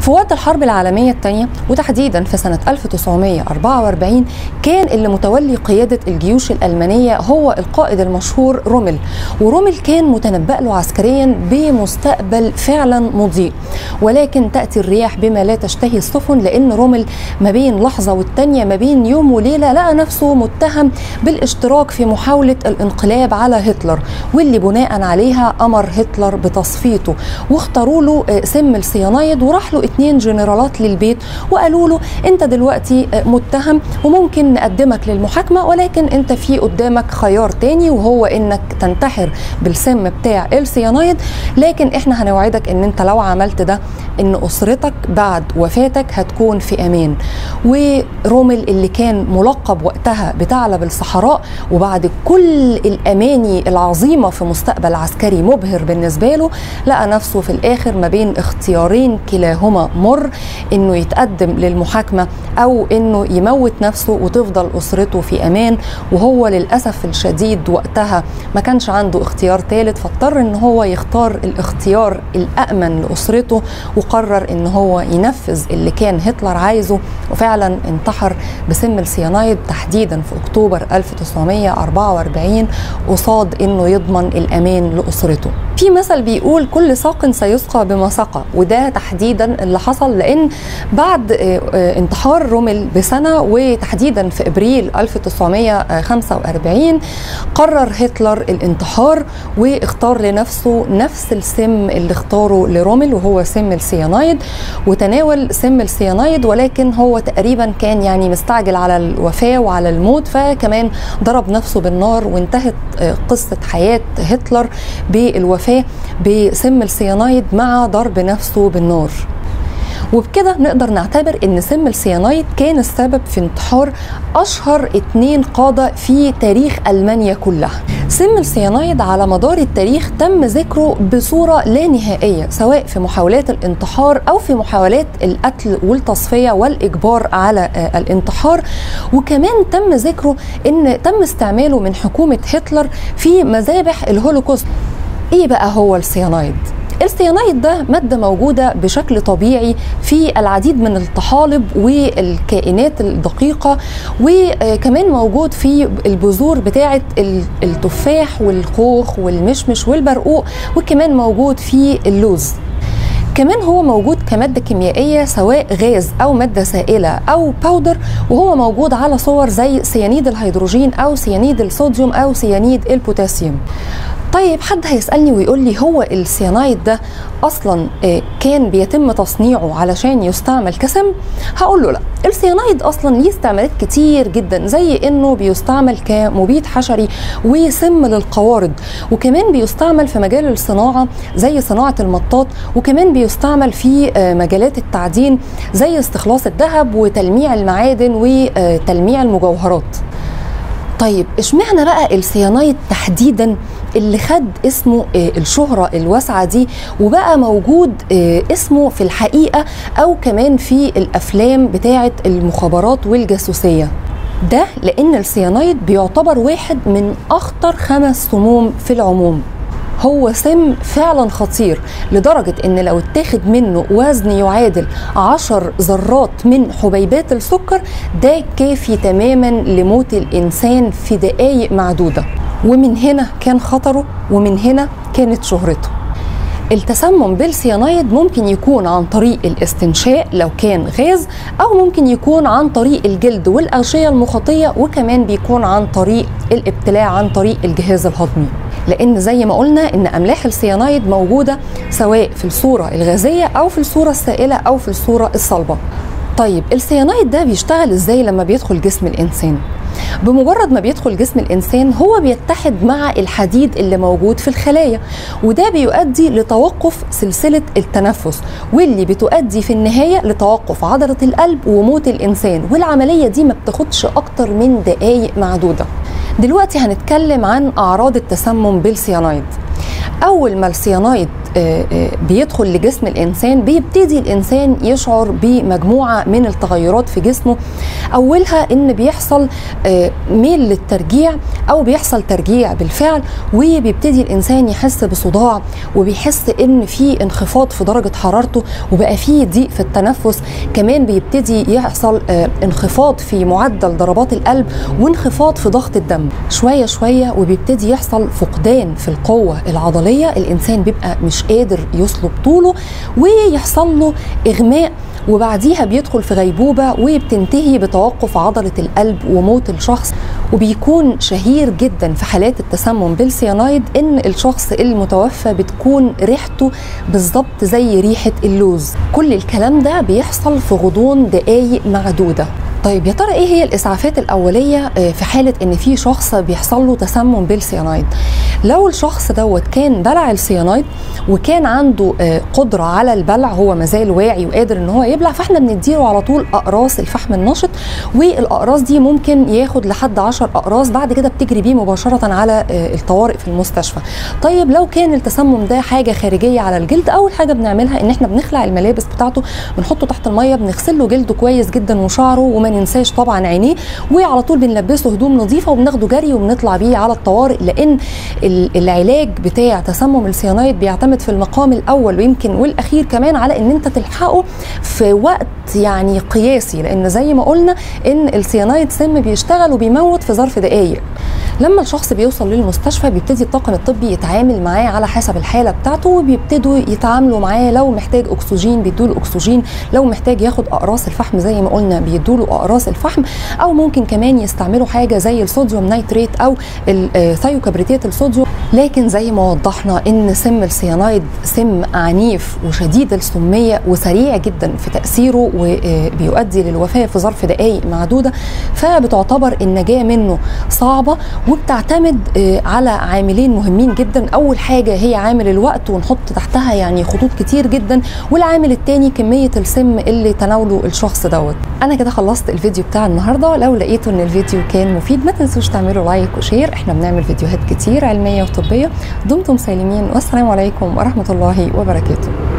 في وقت الحرب العالمية الثانية وتحديدا في سنة 1944 كان اللي متولي قيادة الجيوش الألمانية هو القائد المشهور رومل ورومل كان متنبأ له عسكريا بمستقبل فعلا مضيء ولكن تأتي الرياح بما لا تشتهي السفن لأن رومل ما بين لحظة والتانية ما بين يوم وليلة لقى نفسه متهم بالاشتراك في محاولة الانقلاب على هتلر واللي بناء عليها أمر هتلر بتصفيته واختاروا له سم الصيانايد وراح له اتنين جنرالات للبيت وقالوا له انت دلوقتي متهم وممكن نقدمك للمحاكمة ولكن انت في قدامك خيار تاني وهو انك تنتحر بالسم بتاع الصيانايد لكن احنا هنوعدك ان انت لو عملت ده ان اسرتك بعد وفاتك هتكون في امان ورومل اللي كان ملقب وقتها بثعلب الصحراء وبعد كل الاماني العظيمه في مستقبل عسكري مبهر بالنسبه له لقى نفسه في الاخر ما بين اختيارين كلاهما مر انه يتقدم للمحاكمه او انه يموت نفسه وتفضل اسرته في امان وهو للاسف الشديد وقتها ما كانش عنده اختيار ثالث فاضطر ان هو يختار الاختيار الامن لاسرته وقرر ان هو ينفذ اللي كان هتلر عايزه وفعلا انتحر بسم السيانايد تحديدا في اكتوبر 1944 قصاد انه يضمن الامان لاسرته في مثل بيقول كل ساق سيسقى بما سقى وده تحديدا اللي حصل لان بعد انتحار رومل بسنه وتحديدا في ابريل 1945 قرر هتلر الانتحار واختار لنفسه نفس السم اللي اختاره لرومل وهو سم السيانايد وتناول سم السيانايد ولكن هو تقريبا كان يعني مستعجل على الوفاه وعلى الموت فكمان ضرب نفسه بالنار وانتهت قصه حياه هتلر بالوفاه بسم السيانايد مع ضرب نفسه بالنار وبكده نقدر نعتبر ان سم السيانايد كان السبب في انتحار اشهر اتنين قاده في تاريخ المانيا كلها سم السيانايد على مدار التاريخ تم ذكره بصوره لا نهائيه سواء في محاولات الانتحار او في محاولات القتل والتصفيه والاجبار على الانتحار وكمان تم ذكره ان تم استعماله من حكومه هتلر في مذابح الهولوكوست ايه بقى هو السيانايد السيانايد ده مادة موجودة بشكل طبيعي في العديد من الطحالب والكائنات الدقيقة وكمان موجود في البذور بتاعة التفاح والخوخ والمشمش والبرقوق وكمان موجود في اللوز كمان هو موجود كمادة كيميائية سواء غاز أو مادة سائلة أو باودر وهو موجود على صور زي سيانيد الهيدروجين أو سيانيد الصوديوم أو سيانيد البوتاسيوم طيب حد هيسالني ويقول لي هو السيانايد ده اصلا كان بيتم تصنيعه علشان يستعمل كسم هقول له لا السيانايد اصلا ليه استعمالات كتير جدا زي انه بيستعمل كمبيد حشري وسم للقوارض وكمان بيستعمل في مجال الصناعه زي صناعه المطاط وكمان بيستعمل في مجالات التعدين زي استخلاص الذهب وتلميع المعادن وتلميع المجوهرات طيب اشمعنى بقى السيانايد تحديدا اللي خد اسمه الشهرة الواسعة دي وبقى موجود اسمه في الحقيقة أو كمان في الأفلام بتاعة المخابرات والجاسوسية ده لأن السيانايد بيعتبر واحد من أخطر خمس سموم في العموم هو سم فعلا خطير لدرجة ان لو اتاخد منه وزن يعادل عشر ذرات من حبيبات السكر ده كافي تماما لموت الانسان في دقايق معدودة ومن هنا كان خطره ومن هنا كانت شهرته التسمم بالسيانايد ممكن يكون عن طريق الاستنشاء لو كان غاز او ممكن يكون عن طريق الجلد والاغشيه المخاطيه وكمان بيكون عن طريق الابتلاع عن طريق الجهاز الهضمي لان زي ما قلنا ان املاح السيانايد موجوده سواء في الصوره الغازيه او في الصوره السائله او في الصوره الصلبه طيب السيانايد ده بيشتغل ازاي لما بيدخل جسم الانسان بمجرد ما بيدخل جسم الانسان هو بيتحد مع الحديد اللي موجود في الخلايا وده بيؤدي لتوقف سلسله التنفس واللي بتؤدي في النهايه لتوقف عضله القلب وموت الانسان والعمليه دي ما بتاخدش اكتر من دقائق معدوده دلوقتي هنتكلم عن اعراض التسمم بالسيانايد اول ما السيانايد بيدخل لجسم الانسان بيبتدي الانسان يشعر بمجموعه من التغيرات في جسمه اولها ان بيحصل ميل للترجيع او بيحصل ترجيع بالفعل وبيبتدي الانسان يحس بصداع وبيحس ان في انخفاض في درجه حرارته وبقى في ضيق في التنفس كمان بيبتدي يحصل انخفاض في معدل ضربات القلب وانخفاض في ضغط الدم شويه شويه وبيبتدي يحصل فقدان في القوه العضليه الانسان بيبقى مش قادر يصلب طوله ويحصل له اغماء وبعديها بيدخل في غيبوبة وبتنتهي بتوقف عضلة القلب وموت الشخص وبيكون شهير جدا في حالات التسمم بالسيانايد ان الشخص المتوفى بتكون ريحته بالظبط زي ريحة اللوز كل الكلام ده بيحصل في غضون دقايق معدودة طيب يا ترى ايه هي الاسعافات الاوليه في حاله ان في شخص بيحصل له تسمم بالسيانايد لو الشخص دوت كان بلع السيانايد وكان عنده قدره على البلع هو مازال واعي وقادر ان هو يبلع فاحنا بنديله على طول اقراص الفحم النشط والاقراص دي ممكن ياخد لحد 10 اقراص بعد كده بتجري بيه مباشره على الطوارئ في المستشفى طيب لو كان التسمم ده حاجه خارجيه على الجلد اول حاجه بنعملها ان احنا بنخلع الملابس بتاعته بنحطه تحت الميه بنغسل له جلده كويس جدا وشعره وما ننساش طبعا عينيه وعلى طول بنلبسه هدوم نظيفه وبناخده جري وبنطلع بيه على الطوارئ لان العلاج بتاع تسمم السيانايد بيعتمد في المقام الاول ويمكن والاخير كمان على ان انت تلحقه في وقت يعني قياسي لان زي ما قلنا ان السيانايد سم بيشتغل وبيموت في ظرف دقائق لما الشخص بيوصل للمستشفى بيبتدي الطاقم الطبي يتعامل معاه على حسب الحاله بتاعته وبيبتدوا يتعاملوا معاه لو محتاج اكسجين بيدوا له اكسجين لو محتاج ياخد اقراص الفحم زي ما قلنا بيدوا له اقراص الفحم او ممكن كمان يستعملوا حاجه زي الصوديوم نايتريت او الثايوكبريتات الصوديوم لكن زي ما وضحنا ان سم السيانايد سم عنيف وشديد السميه وسريع جدا في تاثيره وبيؤدي للوفاه في ظرف دقائق معدوده فبتعتبر النجاه منه صعبه وبتعتمد على عاملين مهمين جدا اول حاجه هي عامل الوقت ونحط تحتها يعني خطوط كتير جدا والعامل الثاني كميه السم اللي تناوله الشخص دوت انا كده خلصت الفيديو بتاع النهارده لو لقيتوا ان الفيديو كان مفيد ما تنسوش تعملوا لايك وشير احنا بنعمل فيديوهات كتير علميه وطبيه دمتم سالمين والسلام عليكم ورحمه الله وبركاته